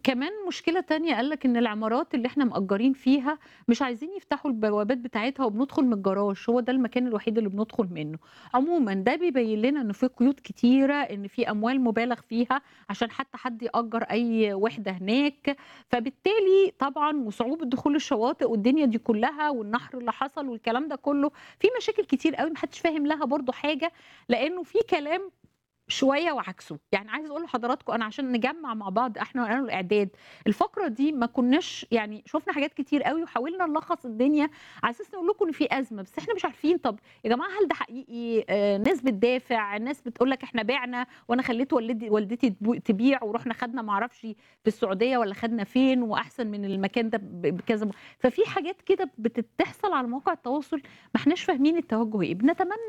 كمان مشكلة تانية قال لك إن العمارات اللي إحنا مأجرين فيها مش عايزين يفتحوا البوابات بتاعتها وبندخل من الجراج، هو ده المكان الوحيد اللي بندخل منه. عمومًا ده بيبين لنا إن في قيود كتيرة، إن في أموال مُبالغ فيها عشان حتى حد يأجر أي وحدة هناك، فبالتالي طبعًا وصعوبة دخول الشواطئ والدنيا دي كلها والنَحْر اللي حصل والكلام ده كله، في مشاكل كتير أوي ما حدش فاهم لها برضه حاجة، لإنه في كلام شوية وعكسه. يعني عايزة أقول لحضراتكم أنا عشان نجمّع مع بعض إحنا وأنا والإعداد، الفقرة دي ما كناش يعني شُفنا حاجات كتير أوي وحاولنا نلخّص الدنيا على أساس نقول لكم إن في أزمة، بس إحنا مش عارفين طَب يا جماعة هل ده حقيقي؟ آآ ناس بتدافع، ناس بتقول لك إحنا بِعنا وأنا خلّيت والدي والدتي تب تبيع ورُحنا خدنا ما أعرفش في السعودية والّا خدنا فين وأحسن من المكان ده ب بكذا م ففي حاجات كده بت بتحصل على مواقع التواصل ما إحناش فاهمين التوجُّه إيه. بنتمنى